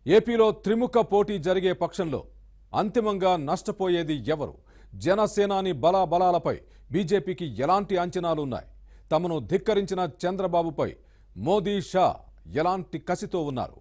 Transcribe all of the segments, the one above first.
ఏపీలో త్రిముఖ పోటీ జరిగే పక్షంలో అంతిమంగా నష్టపోయేది ఎవరు జనసేనాని బలాబలాలపై బీజేపీకి ఎలాంటి అంచనాలు ఉన్నాయి తమను ధిక్కరించిన చంద్రబాబుపై మోదీ షా ఎలాంటి కసితో ఉన్నారు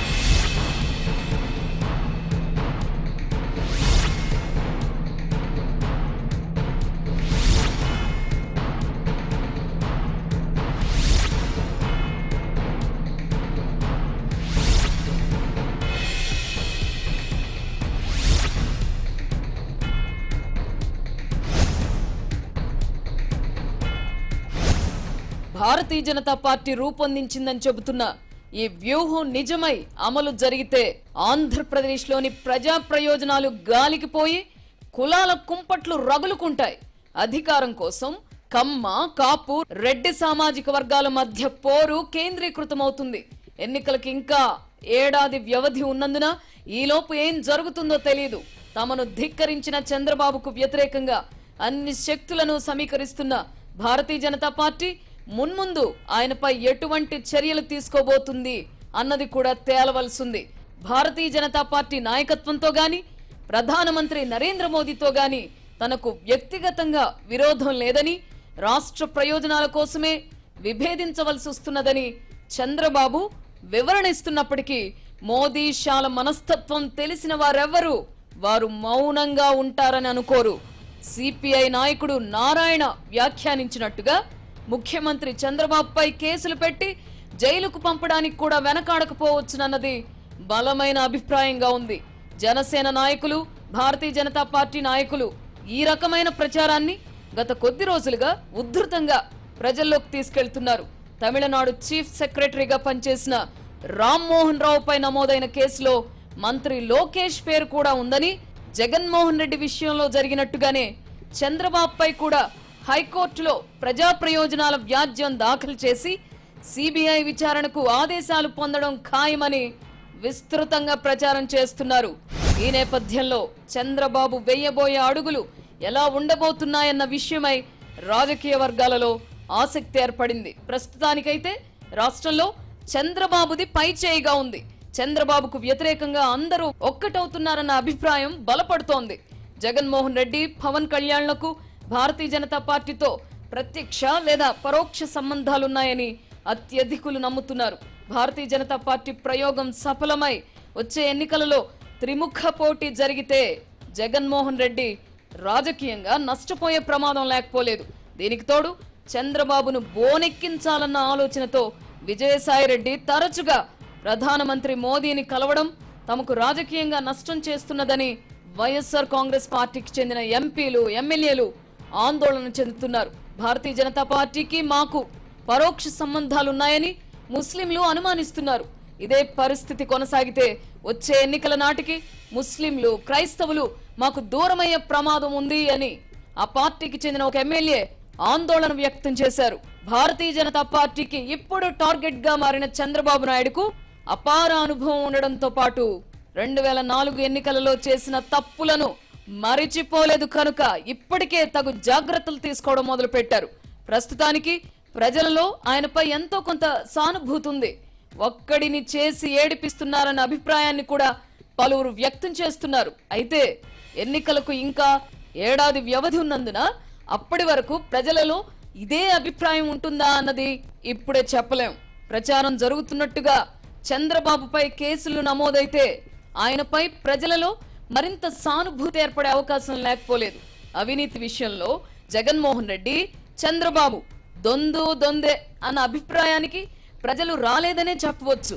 భారతీయ జనతా పార్టీ రూపొందించిందని చెబుతున్న ఈ వ్యూహం నిజమై అమలు జరిగితే ఆంధ్రప్రదేశ్లోని ప్రజా ప్రయోజనాలు గాలికి పోయి కులాల కుంపట్లు రగులుకుంటాయి అధికారం కోసం కమ్మ కాపు రెడ్డి సామాజిక వర్గాల మధ్య పోరు కేంద్రీకృతమవుతుంది ఎన్నికలకి ఇంకా ఏడాది వ్యవధి ఉన్నందున ఈలోపు ఏం జరుగుతుందో తెలియదు తమను ధిక్కరించిన చంద్రబాబుకు వ్యతిరేకంగా అన్ని శక్తులను సమీకరిస్తున్న భారతీయ జనతా పార్టీ మున్ముందు ఆయనపై ఎటువంటి చర్యలు తీసుకోబోతుంది అన్నది కూడా తేలవలసింది భారతీయ జనతా పార్టీ నాయకత్వంతో గాని ప్రధానమంత్రి నరేంద్ర మోదీతో గాని తనకు వ్యక్తిగతంగా విరోధం లేదని రాష్ట్ర ప్రయోజనాల కోసమే విభేదించవలసి వస్తున్నదని చంద్రబాబు వివరణ ఇస్తున్నప్పటికీ మోదీ షాల మనస్తత్వం తెలిసిన వారెవ్వరూ వారు మౌనంగా ఉంటారని అనుకోరు సిపిఐ నాయకుడు నారాయణ వ్యాఖ్యానించినట్టుగా ముఖ్యమంత్రి చంద్రబాబుపై కేసులు పెట్టి జైలుకు పంపడానికి కూడా వెనకాడకపోవచ్చునన్నది బలమైన అభిప్రాయంగా ఉంది జనసేన నాయకులు భారతీయ జనతా పార్టీ నాయకులు ఈ రకమైన ప్రచారాన్ని గత కొద్ది రోజులుగా ఉద్ధృతంగా ప్రజల్లోకి తీసుకెళ్తున్నారు తమిళనాడు చీఫ్ సెక్రటరీగా పనిచేసిన రామ్మోహన్ రావుపై నమోదైన కేసులో మంత్రి లోకేష్ పేరు కూడా ఉందని జగన్మోహన్ రెడ్డి విషయంలో జరిగినట్టుగానే చంద్రబాబుపై కూడా హైకోర్టులో ప్రజా ప్రయోజనాల వ్యాజ్యం దాఖలు చేసి సిబిఐ విచారణకు ఆదేశాలు పొందడం ఖాయమని విస్తృతంగా ప్రచారం చేస్తున్నారు ఈ నేపథ్యంలో చంద్రబాబు వేయబోయే అడుగులు ఎలా ఉండబోతున్నాయన్న విషయమై రాజకీయ వర్గాలలో ఆసక్తి ఏర్పడింది ప్రస్తుతానికైతే రాష్ట్రంలో చంద్రబాబుది పై చేయిగా ఉంది చంద్రబాబుకు వ్యతిరేకంగా అందరూ ఒక్కటవుతున్నారన్న అభిప్రాయం బలపడుతోంది జగన్మోహన్ రెడ్డి పవన్ కళ్యాణ్లకు భారతీయ జనతా పార్టీతో ప్రత్యక్ష లేదా పరోక్ష సంబంధాలున్నాయని అత్యధికులు నమ్ముతున్నారు భారతీయ జనతా పార్టీ ప్రయోగం సఫలమై వచ్చే ఎన్నికలలో త్రిముఖ పోటీ జరిగితే జగన్మోహన్ రెడ్డి రాజకీయంగా నష్టపోయే ప్రమాదం లేకపోలేదు దీనికి తోడు చంద్రబాబును బోనెక్కించాలన్న ఆలోచనతో విజయసాయిరెడ్డి తరచుగా ప్రధానమంత్రి మోదీని కలవడం తమకు రాజకీయంగా నష్టం చేస్తున్నదని వైఎస్ఆర్ కాంగ్రెస్ పార్టీకి చెందిన ఎంపీలు ఎమ్మెల్యేలు ఆందోళన చెందుతున్నారు భారతీయ జనతా పార్టీకి మాకు పరోక్ష సంబంధాలున్నాయని ముస్లింలు అనుమానిస్తున్నారు ఇదే పరిస్థితి కొనసాగితే వచ్చే ఎన్నికల నాటికి ముస్లింలు క్రైస్తవులు మాకు దూరమయ్యే ప్రమాదం ఉంది అని ఆ పార్టీకి చెందిన ఒక ఎమ్మెల్యే ఆందోళన వ్యక్తం చేశారు భారతీయ జనతా పార్టీకి ఇప్పుడు టార్గెట్ గా మారిన చంద్రబాబు నాయుడుకు అపార అనుభవం ఉండడంతో పాటు రెండు వేల నాలుగు ఎన్నికలలో చేసిన తప్పులను మరిచిపోలేదు కనుక ఇప్పటికే తగు జాగ్రత్తలు తీసుకోవడం మొదలు పెట్టారు ప్రస్తుతానికి ప్రజలలో ఆయనపై ఎంతో కొంత సానుభూతి ఉంది ఒక్కడిని చేసి ఏడిపిస్తున్నారన్న అభిప్రాయాన్ని కూడా పలువురు వ్యక్తం చేస్తున్నారు అయితే ఎన్నికలకు ఇంకా ఏడాది వ్యవధి ఉన్నందున అప్పటి వరకు ప్రజలలో ఇదే అభిప్రాయం ఉంటుందా అన్నది ఇప్పుడే చెప్పలేం ప్రచారం జరుగుతున్నట్టుగా చంద్రబాబుపై కేసులు నమోదైతే ఆయనపై ప్రజలలో మరింత సానుభూతి ఏర్పడే అవకాశం లేకపోలేదు అవినీతి విషయంలో జగన్మోహన్ రెడ్డి చంద్రబాబు దొందు దొందే అన్న అభిప్రాయానికి ప్రజలు రాలేదనే చెప్పవచ్చు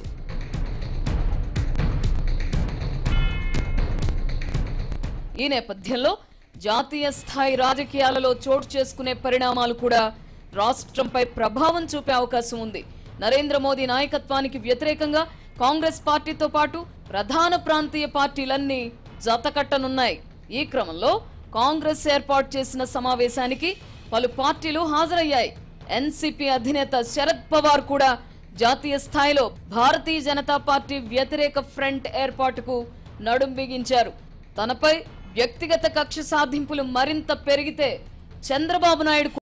ఈ నేపథ్యంలో జాతీయ స్థాయి రాజకీయాలలో చోటు చేసుకునే పరిణామాలు కూడా రాష్ట్రంపై ప్రభావం చూపే అవకాశం ఉంది నరేంద్ర మోదీ నాయకత్వానికి వ్యతిరేకంగా కాంగ్రెస్ పార్టీతో పాటు ప్రధాన ప్రాంతీయ పార్టీలన్నీ జతకట్టనున్నాయి ఈ క్రమంలో కాంగ్రెస్ ఏర్పాటు చేసిన సమావేశానికి పలు పార్టీలు హాజరయ్యాయి ఎన్సీపీ అధినేత శరద్ పవార్ కూడా జాతీయ స్థాయిలో భారతీయ జనతా పార్టీ వ్యతిరేక ఫ్రంట్ ఏర్పాటుకు నడుం బిగించారు తనపై వ్యక్తిగత కక్ష సాధింపులు మరింత పెరిగితే చంద్రబాబు నాయుడు